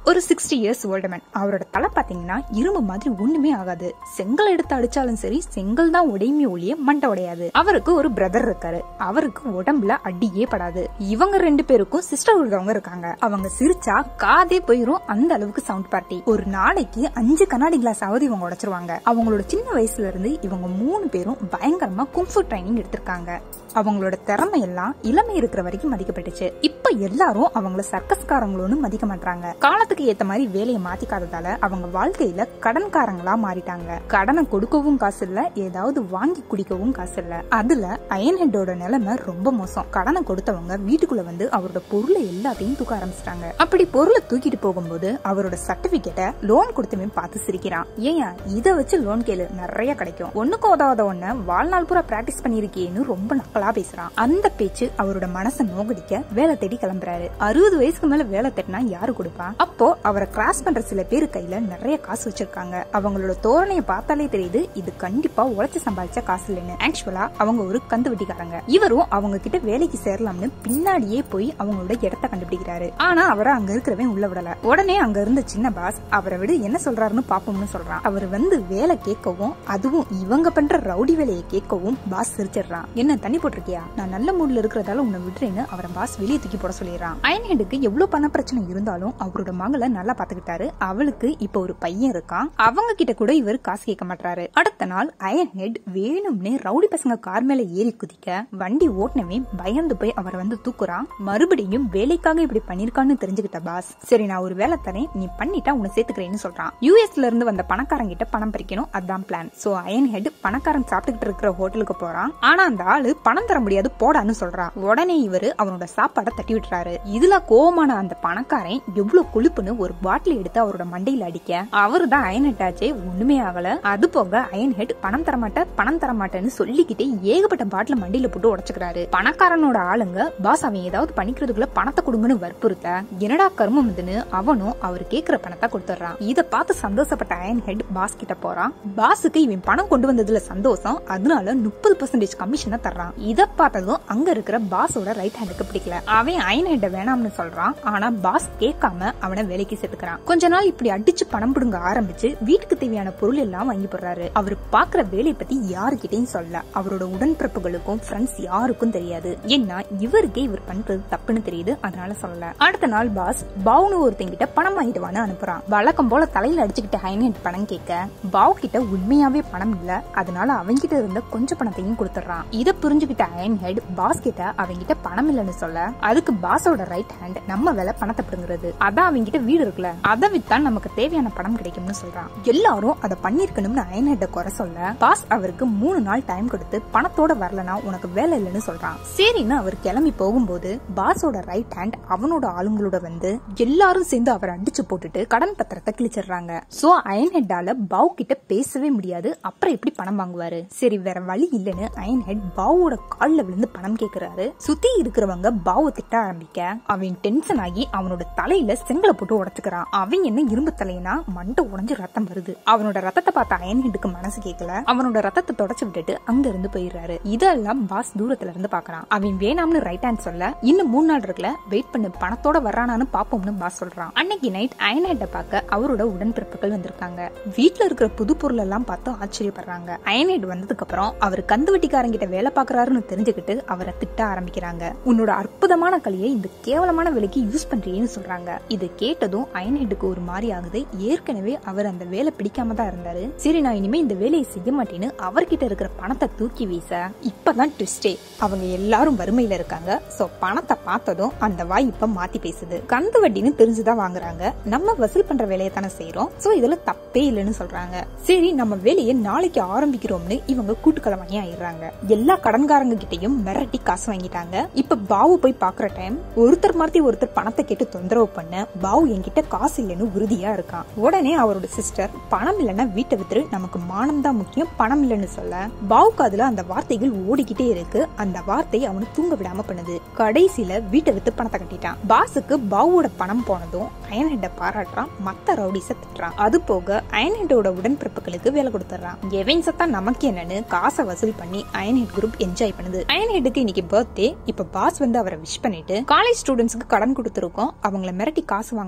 ஒரு sixty years old man அவரோட தலை பாத்தீங்கன்னா இரும்பு மாதிரி ஒண்ணுமே ஆகாது செங்கல் எடுத்து அடிச்சாலும் சரி செங்கல் தான் உடையுமே ஒழிய மண்டை உடையாது அவருக்கு ஒரு பிரதர் இருக்காரு அவருக்கு உடம்புல அடியே படாது இவங்க ரெண்டு பேருக்கும் சிஸ்டர் ஒருத்தவங்க இருக்காங்க அவங்க சிரிச்சா காதே போயிரும் அந்த அளவுக்கு சவுண்ட் பார்ட்டி ஒரு நாளைக்கு அஞ்சு கண்ணாடி கிளாஸ் ஆவது இவங்க உடைச்சிருவாங்க அவங்களோட சின்ன வயசுல இருந்து இவங்க மூணு பேரும் பயங்கரமா குங்ஃபு ட்ரைனிங் எடுத்திருக்காங்க அவங்களோட திறமை எல்லாம் இளமை இருக்கிற வரைக்கும் மதிக்கப்பட்டுச்சு இப்ப எல்லாரும் அவங்கள சர்க்கஸ்காரங்களோன்னு மதிக்க மாட்டாங்க காலத்துக்கு ஏத்த மாதிரி வேலையை மாத்திக்காததால அவங்க வாழ்க்கையில கடன்காரங்களா மாறிட்டாங்க கடனை கொடுக்கவும் காசு இல்ல ஏதாவது வாங்கி குடிக்கவும் காசு இல்ல அதுல அயன்ஹெட்டோட நிலைமை ரொம்ப மோசம் கடனை கொடுத்தவங்க வீட்டுக்குள்ள வந்து அவரோட பொருளை எல்லாத்தையும் தூக்க ஆரம்பிச்சிட்டாங்க அப்படி பொருளை தூக்கிட்டு போகும்போது அவரோட சர்டிபிகேட்டை லோன் கொடுத்தவன் பார்த்து சிரிக்கிறான் ஏன் இத வச்சு லோன் கேளு நிறைய கிடைக்கும் ஒண்ணுக்கு உதவாத ஒண்ண வாழ்நாள் பூரா பிராக்டிஸ் பண்ணிருக்கேன்னு ரொம்ப நக்கலா பேசுறான் அந்த பேச்சு அவரோட மனசை நோகடிக்க வேலை தேடி கிளம்புறாரு அறுபது வயசுக்கு மேல வேலை தேடினா யாரு கொடுப்பா அப்போ அவரை கிராஸ் பண்ற சில பேர் கையில நிறைய காசு வச்சிருக்காங்க அவங்களோட தோரணையை பார்த்தாலே தெரியுது இது கண்டிப்பா உழைச்சு சம்பாதிச்ச காசு இல்லைன்னு ஆக்சுவலா அவங்க ஒரு கந்து வெட்டிக்காரங்க இவரும் அவங்க கிட்ட வேலைக்கு சேரலாம்னு பின்னாடியே போய் அவங்களோட இடத்த கண்டுபிடிக்கிறாரு ஆனா அவரை அங்க இருக்கிறவன் உள்ள விடல உடனே அங்க இருந்த சின்ன பாஸ் அவரை விட என்ன சொல்றாருன்னு பாப்போம்னு சொல்றான் அவர் வந்து வேலை கேட்கவும் அதுவும் இவங்க பண்ற ரவுடி வேலையை கேட்கவும் பாஸ் சிரிச்சிடுறான் என்ன தண்ணி போட்டிருக்கியா நான் நல்ல மூட்ல இருக்கிறதால உன்னை விடுறேன்னு அவரை பாஸ் வெளியே தூக்கி போட சொல்லிடுறான் அயன்ஹெட்டுக்கு எவ்வளவு பண பிரச்சனை இருந்தாலும் அவரோட மகளை நல்லா பாத்துக்கிட்டாரு அவளுக்கு இப்ப ஒரு பையன் இருக்கான் அவங்க கிட்ட கூட இவர் காசு கேட்க மாட்டாரு அடுத்த நாள் அயன்ஹெட் வேணும்னே ரவுடி பசங்க கார் மேல ஏறி குதிக்க வண்டி ஓட்டுனவே பயந்து போய் அவரை வந்து தூக்குறான் மறுபடியும் வேலைக்காக இப்படி பண்ணிருக்கான்னு தெரிஞ்சுக்கிட்ட பாஸ் சரி நான் ஒரு வேலை தரேன் நீ பண்ணிட்டா உன்னை சேர்த்துக்கிறேன்னு சொல்றான் யூஎஸ்ல இருந்து வந்த பணக்காரங்க கிட்ட பணம் பறிக்கணும் அதான் பிளான் சோ அயன் ஹெட் பணக்காரன் சாப்பிட்டுக்கிட்டு இருக்கிற ஹோட்டலுக்கு போறான் ஆனா அந்த ஆளு பணம் தர முடியாது போடான்னு சொல்றான் உடனே இவரு அவனோட சாப்பாடை தட்டி விட்டுறாரு இதுல கோவமான அந்த பணக்காரன் எவ்வளவு கொழுப்புன்னு ஒரு பாட்டில் எடுத்து அவரோட மண்டையில அடிக்க அவரு தான் அயன் ஹெட் ஆச்சே ஒண்ணுமே ஆகல அது போக அயன் ஹெட் பணம் தர மாட்டேன் பணம் தர மாட்டேன்னு சொல்லிக்கிட்டே ஏகப்பட்ட பாட்டில மண்டையில போட்டு உடச்சுக்கிறாரு பணக்காரனோட ஆளுங்க பாஸ் அவன் ஏதாவது பண்ணிக்கிறதுக்குள்ள பணத்தை கொடுங்கன்னு வற்புறுத்த என்னடா கர்மம் இதுன்னு அவனும் அவர் கேக்குற பணத்தை கொடுத்துட்றான் இத பார்த்து சந்தோஷப்பட்ட அயன் ஹெட் பாஸ் கிட்ட போறான் பாஸுக்கு இவன் பணம் கொண்டு வந்ததுல சந்தோஷம் அதனால முப்பது பர்சன்டேஜ் கமிஷனை தர்றான் இத பார்த்ததும் அங்க இருக்கிற பாஸோட ரைட் ஹேண்டுக்கு பிடிக்கல அவன் அயன் ஹெட்ட வேணாம்னு சொல்றான் ஆனா பாஸ் கேட்காம அவனை வேலைக்கு சேர்த்துக்கிறான் கொஞ்ச நாள் இப்படி அடிச்சு பணம் பிடுங்க ஆரம்பிச்சு வீட்டுக்கு தேவையான பொருள் எல்லாம் வாங்கி போடுறாரு அவர் பாக்குற வேலையை பத்தி யாருக்கிட்டையும் சொல்ல அவரோட உடன்பிறப்புகளுக்கும் ஃப்ரெண்ட்ஸ் யாருக்கும் தெரியாது ஏன்னா இவருக்கே இவர் பண்றது தப்புன்னு தெரியுது அதனால சொல்லல அடுத்த நாள் பாஸ் பாவுனு ஒருத்தங்கிட்ட பணம் வாங்கிட்டு வான்னு அனுப்புறான் வழக்கம் போல தலையில அடிச்சுக்கிட்ட ஹைனட் பணம் கேட்க பாவ் கிட்ட உண்மையாவே பணம் இல்ல அதனால அவங்கிட்ட இருந்த கொஞ்சம் பணத்தையும் கொடுத்துறான் இத புரிஞ்சுக்கிட்ட அயன் ஹெட் பாஸ் கிட்ட அவங்கிட்ட பணம் இல்லைன்னு சொல்ல அதுக்கு பாஸோட ரைட் ஹேண்ட் நம்ம வேலை பணத்தை பிடுங்குறது அதான் அவங்கிட்ட வீடு இருக்குல்ல அதை வித்தா நமக்கு தேவையான பணம் கிடைக்கும்னு சொல்றான் எல்லாரும் அதை பண்ணிருக்கணும்னு அயன் ஹெட்ட குறை சொல்ல பாஸ் அவருக்கு மூணு நாள் டைம் கொடுத்து பணத்தோட வரலனா உனக்கு வேலை இல்லைன்னு சொல்றான் சரின்னு அவர் கிளம்பி போகும்போது பாஸோட ரைட் ஹேண்ட் அவனோட ஆளுங்களோட வந்து எல்லாரும் சேர்ந்து அவரை அடிச்சு போட்டுட்டு கடன் பத்திரத்தை கிழிச்சிடுறாங்க சோ அயன் ஹெட்டால பாவ் கிட்ட பேசவே முடியாது அப்புறம் எப்படி பணம் வாங்குவாரு சரி வேற வழி இல்லைன்னு அயன் ஹெட் பாவோட கால்ல விழுந்து பணம் கேக்குறாரு சுத்தி இருக்கிறவங்க பாவ திட்ட ஆரம்பிக்க அவன் டென்ஷன் ஆகி அவனோட தலையில செங்கலை போட்டு உடைச்சுக்கிறான் அவன் என்ன இரும்பு தலைனா மண்டை உடைஞ்சு ரத்தம் வருது அவனோட ரத்தத்தை பார்த்த அயன் ஹெட்டுக்கு மனசு கேட்கல அவனோட ரத்தத்தை தொடச்சு விட்டுட்டு அங்க இருந்து போயிடுறாரு இதெல்லாம் பாஸ் தூரத்துல இருந்து பாக்குறான் அவன் வேணாம்னு ரைட் ஹேண்ட் சொல்ல இன்னும் மூணு நாள் இருக்குல்ல வெயிட் பண்ணு பணத்தோட வர்றானான்னு பாப்போம்னு பாஸ் சொல்றான் அன்னைக்கு நைட் அயன்ஹெட்டை பார்க்க அவரோட உடன்பிறப்புகள் வந்திருக்காங்க வீட்ல இருக்கிற புது பொருள் எல்லாம் பார்த்து ஆச்சரியப்படுறாங்க அயன்ஹெட் வந்ததுக்கு அப்புறம் அவர் கந்து வெட்டிக்காரங்கிட்ட வேலை பாக்குறாருன்னு தெரிஞ்சுக்கிட்டு அவரை திட்ட ஆரம்பிக்கிறாங்க உன்னோட அற்புதமான கலையை இந்த கேவலமான விலைக்கு யூஸ் பண்றீன்னு சொல்றாங்க இது கேட்டதும் அயன்ஹெட்டுக்கு ஒரு மாதிரி ஆகுது ஏற்கனவே அவர் அந்த வேலை பிடிக்காம தான் இருந்தாரு சரி நான் இனிமே இந்த வேலையை செய்ய மாட்டேன்னு அவர்கிட்ட இருக்கிற பணத்தை தூக்கி வீச இப்பதான் ட்விஸ்டே அவங்க எல்லாரும் வறுமையில இருக்காங்க சோ பணத்தை பார்த்ததும் அந்த வாய் இப்ப மாத்தி பேசுது கந்து வட்டின்னு தெரிஞ்சுதான் வாங்குறாங்க நம்ம வசூல் பண்ற வேலையை தானே செய்யறோம் சோ இதுல தப்பே இல்லைன்னு சொல்றாங்க சரி நம்ம வேலையை நாளைக்கு ஆரம்பிக்கிறோம்னு இவங்க கூட்டுக்கலவாணி ஆயிடுறாங்க எல்லா கடன்காரங்க கிட்டயும் மிரட்டி காசு வாங்கிட்டாங்க இப்ப பாவு போய் பாக்குற டைம் ஒருத்தர் மாத்தி ஒருத்தர் பணத்தை கேட்டு தொந்தரவு பண்ண பாவு என்கிட்ட காசு இல்லைன்னு உறுதியா இருக்கான் உடனே அவரோட சிஸ்டர் பணம் இல்லைன்னா வீட்டை வித்துரு நமக்கு மானம் தான் முக்கியம் பணம் இல்லைன்னு சொல்ல பாவுக்கு அதுல அந்த வார்த்தைகள் ஓடிக்கிட்டே இருக்கு அந்த வார்த்தை அவனை தூங்க விடாம பண்ணுது கடைசியில வீட்டை வித்து பணத்தை கட்டிட்டான் பாஸுக்கு பாவோட பணம் போனதும் அயன்ஹெட்ட பாராட்டுறான் மத்த ரவுடிஸ திட்டுறான் அது போக அயன்ஹெட்டோட உடன்பிறப்புகளுக்கு வேலை கொடுத்துறான் எவன் சத்தா நமக்கு என்னன்னு காசை வசூல் பண்ணி அயன்ஹெட் குரூப் என்ஜாய் பண்ணுது அயன்ஹெட்டுக்கு இன்னைக்கு பர்த்டே இப்ப பாஸ் வந்து அவரை விஷ் பண்ணிட்டு காலேஜ் ஸ்டூடெண்ட்ஸ்க்கு கடன் கொடுத்துருக்கோம் அவங்கள மிரட்டி காசு வாங்கணும்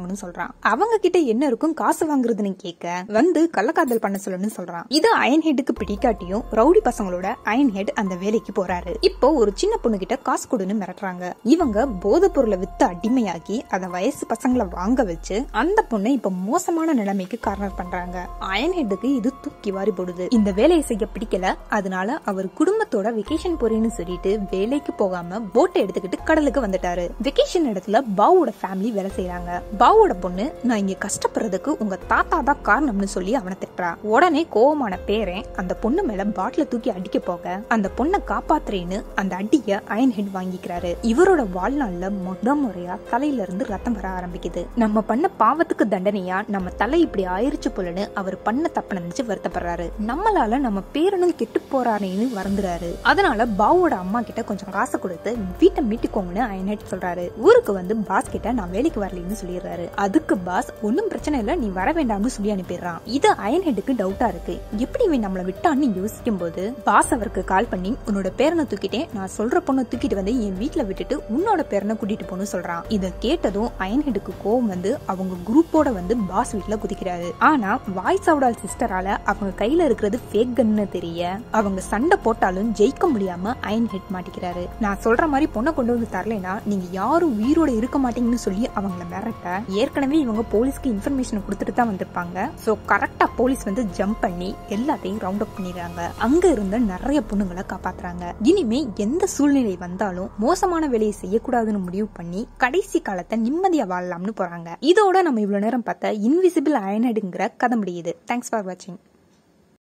போகணும்னு சொல்றான் அவங்க கிட்ட என்ன இருக்கும் காசு வாங்குறதுன்னு கேட்க வந்து கள்ளக்காதல் பண்ண சொல்லணும்னு சொல்றான் இது அயன் ஹெட்டுக்கு பிடிக்காட்டியும் ரவுடி பசங்களோட அயன் ஹெட் அந்த வேலைக்கு போறாரு இப்போ ஒரு சின்ன பொண்ணு கிட்ட காசு கொடுன்னு மிரட்டுறாங்க இவங்க போதைப் பொருளை வித்து அடிமையாக்கி அத வயசு பசங்களை வாங்க வச்சு அந்த பொண்ணை இப்ப மோசமான நிலைமைக்கு கார்னர் பண்றாங்க அயன் ஹெட்டுக்கு இது தூக்கி வாரி போடுது இந்த வேலையை செய்ய பிடிக்கல அதனால அவர் குடும்பத்தோட வெக்கேஷன் போறேன்னு சொல்லிட்டு வேலைக்கு போகாம போட்டை எடுத்துக்கிட்டு கடலுக்கு வந்துட்டாரு வெக்கேஷன் இடத்துல பாவோட ஃபேமிலி வேலை செய்யறாங்க பாவோட பொண்ணு நான் இங்க கஷ்டப்படுறதுக்கு உங்க தாத்தா தான் காரணம்னு சொல்லி அவனை திட்டுறா உடனே கோவமான பேரன் அந்த பொண்ணு மேல பாட்டில தூக்கி அடிக்க போக அந்த பொண்ணை காப்பாத்துறேன்னு அந்த அடிய அயன் ஹெட் வாங்கிக்கிறாரு இவரோட வாழ்நாள்ல முத முறையா தலையில இருந்து ரத்தம் வர ஆரம்பிக்குது நம்ம பண்ண பாவத்துக்கு தண்டனையா நம்ம தலை இப்படி ஆயிருச்சு போலன்னு அவர் பண்ண தப்ப நினைச்சு வருத்தப்படுறாரு நம்மளால நம்ம பேரனும் கெட்டு போறானேன்னு வருந்துறாரு அதனால பாவோட அம்மா கிட்ட கொஞ்சம் காசை கொடுத்து வீட்டை மீட்டுக்கோங்கன்னு அயன் ஹெட் சொல்றாரு ஊருக்கு வந்து பாஸ் கிட்ட நான் வேலைக்கு வரலைன்னு சொல்லிடுறாரு அதுக்கு பாஸ் ஒன்னும் பிரச்சனை இல்ல நீ வர வேண்டாம்னு சொல்லி அனுப்பிடுறான் இது அயன் ஹெட்டுக்கு டவுட்டா இருக்கு எப்படி இவன் நம்மள விட்டான்னு யோசிக்கும் போது பாஸ் அவருக்கு கால் பண்ணி உன்னோட பேரனை தூக்கிட்டேன் நான் சொல்ற பொண்ணை தூக்கிட்டு வந்து என் வீட்ல விட்டுட்டு உன்னோட பேரனை கூட்டிட்டு போன்னு சொல்றான் இத கேட்டதும் அயன் ஹெட்டுக்கு கோவம் வந்து அவங்க குரூப்போட வந்து பாஸ் வீட்ல குதிக்கிறாரு ஆனா வாய்ஸ் அவுடால் சிஸ்டரால அவங்க கையில இருக்கிறது ஃபேக் கன்னு தெரிய அவங்க சண்டை போட்டாலும் ஜெயிக்க முடியாம அயன் ஹெட் மாட்டிக்கிறாரு நான் சொல்ற மாதிரி பொண்ணை கொண்டு வந்து தரலைன்னா நீங்க யாரும் உயிரோட இருக்க மாட்டீங்கன்னு சொல்லி அவங்கள மிரட்ட ஏற்கனவே இவங்க போலீஸ்க்கு இன்ஃபர்மேஷன் கொடுத்துட்டு தான் வந்திருப்பாங்க சோ கரெக்டா போலீஸ் வந்து ஜம்ப் பண்ணி எல்லாத்தையும் ரவுண்ட் அப் பண்ணிடுறாங்க அங்க இருந்த நிறைய பொண்ணுங்களை காப்பாத்துறாங்க இனிமே எந்த சூழ்நிலை வந்தாலும் மோசமான வேலையை செய்யக்கூடாதுன்னு முடிவு பண்ணி கடைசி காலத்தை நிம்மதியா வாழலாம்னு போறாங்க இதோட நம்ம இவ்வளவு நேரம் பார்த்த இன்விசிபிள் அயனடுங்கிற கதை முடியுது தேங்க்ஸ் ஃபார் வாட்சிங்